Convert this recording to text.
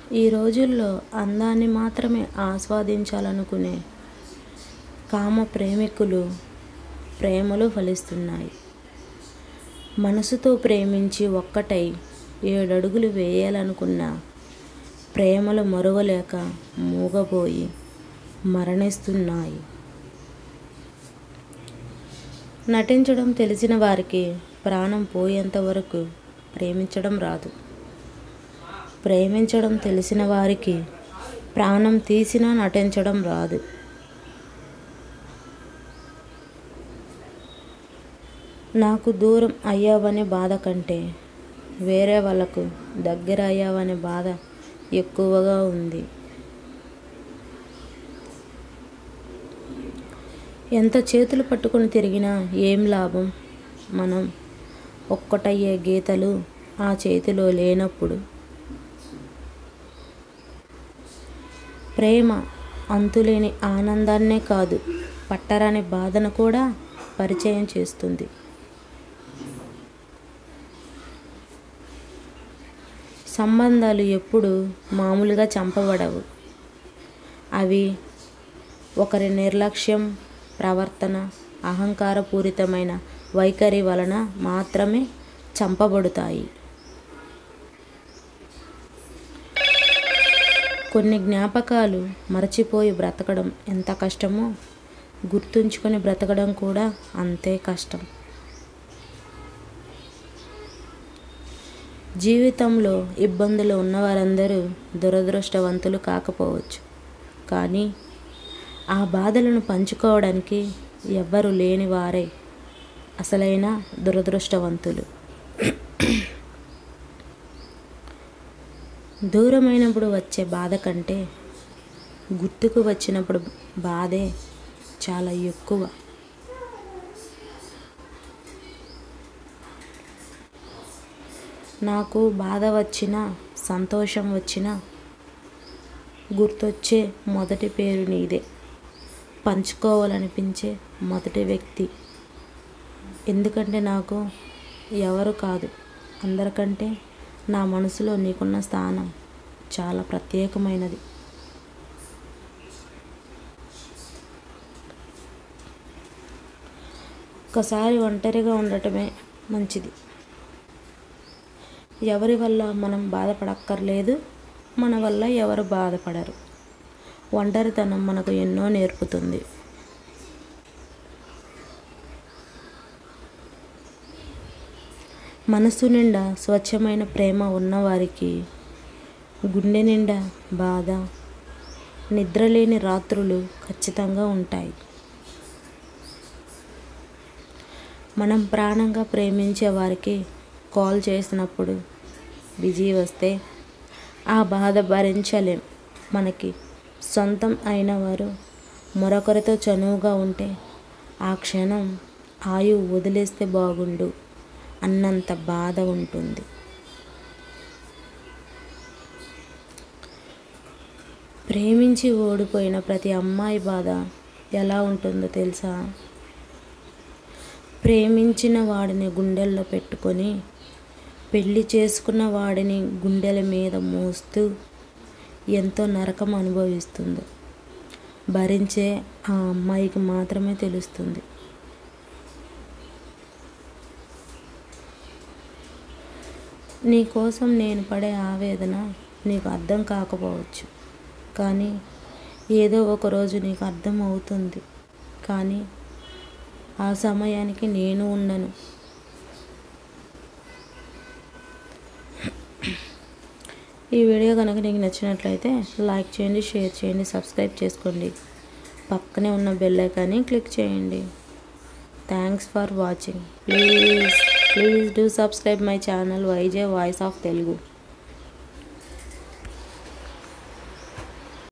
ఈ రోజుల్లో అందాన్ని మాత్రమే ఆస్వాదించాలనుకునే కామ ప్రేమికులు ప్రేమలు ఫలిస్తున్నాయి మనసుతో ప్రేమించి ఒక్కటై ఏడడుగులు వేయాలనుకున్న ప్రేమలు మరువలేక మూగబోయి మరణిస్తున్నాయి నటించడం తెలిసిన వారికి ప్రాణం పోయేంత వరకు ప్రేమించడం రాదు ప్రేమించడం తెలిసిన వారికి ప్రాణం తీసినా నటించడం రాదు నాకు దూరం అయ్యావనే బాధ కంటే వేరే వాళ్ళకు దగ్గర అయ్యావనే బాధ ఎక్కువగా ఉంది ఎంత చేతులు పట్టుకొని తిరిగినా ఏం లాభం మనం ఒక్కటయ్యే గీతలు ఆ చేతిలో లేనప్పుడు ప్రేమ అంతులేని ఆనందాన్నే కాదు పట్టరాని బాధను కూడా పరిచయం చేస్తుంది సంబంధాలు ఎప్పుడు మామూలుగా చంపబడవు అవి ఒకరి నిర్లక్ష్యం ప్రవర్తన అహంకారపూరితమైన వైఖరి వలన మాత్రమే చంపబడుతాయి కొన్ని జ్ఞాపకాలు మరచిపోయి బ్రతకడం ఎంత కష్టమో గుర్తుంచుకొని బ్రతకడం కూడా అంతే కష్టం జీవితంలో ఇబ్బందులు ఉన్నవారందరూ దురదృష్టవంతులు కాకపోవచ్చు కానీ ఆ బాధలను పంచుకోవడానికి ఎవ్వరు లేని వారే అసలైన దురదృష్టవంతులు దూరమైనప్పుడు వచ్చే బాధ కంటే గుర్తుకు వచ్చినప్పుడు బాధే చాలా ఎక్కువ నాకు బాధ వచ్చినా సంతోషం వచ్చినా గుర్తొచ్చే మొదటి పేరు నీదే పంచుకోవాలనిపించే మొదటి వ్యక్తి ఎందుకంటే నాకు ఎవరు కాదు అందరికంటే నా మనసులో నీకున్న స్థానం చాలా ప్రత్యేకమైనది ఒక్కసారి ఒంటరిగా ఉండటమే మంచిది ఎవరి వల్ల మనం బాధపడక్కర్లేదు మన వల్ల ఎవరు బాధపడరు ఒంటరితనం మనకు ఎన్నో నేర్పుతుంది మనసు నిండా స్వచ్ఛమైన ప్రేమ ఉన్నవారికి గుండె నిండా బాధ నిద్రలేని రాత్రులు ఖచ్చితంగా ఉంటాయి మనం ప్రాణంగా ప్రేమించే వారికి కాల్ చేసినప్పుడు బిజీ వస్తే ఆ బాధ భరించలేం మనకి సొంతం అయిన వారు మరొకరితో చనువుగా ఉంటే ఆ క్షణం ఆయువు వదిలేస్తే బాగుండు అన్నంత బాధ ఉంటుంది ప్రేమించి ఓడిపోయిన ప్రతి అమ్మాయి బాధ ఎలా ఉంటుందో తెలుసా ప్రేమించిన వాడిని గుండెల్లో పెట్టుకొని పెళ్లి చేసుకున్న వాడిని గుండెల మీద మోస్తూ ఎంతో నరకం అనుభవిస్తుందో భరించే ఆ అమ్మాయికి మాత్రమే తెలుస్తుంది నీ కోసం నేను పడే ఆవేదన నీకు అర్థం కాకపోవచ్చు కానీ ఏదో ఒకరోజు నీకు అర్థం అవుతుంది కానీ ఆ సమయానికి నేను ఉండను ఈ వీడియో కనుక నీకు నచ్చినట్లయితే లైక్ చేయండి షేర్ చేయండి సబ్స్క్రైబ్ చేసుకోండి పక్కనే ఉన్న బెల్ ఐకాన్ని క్లిక్ చేయండి thanks for watching please please do subscribe my channel VJ voice of Telugu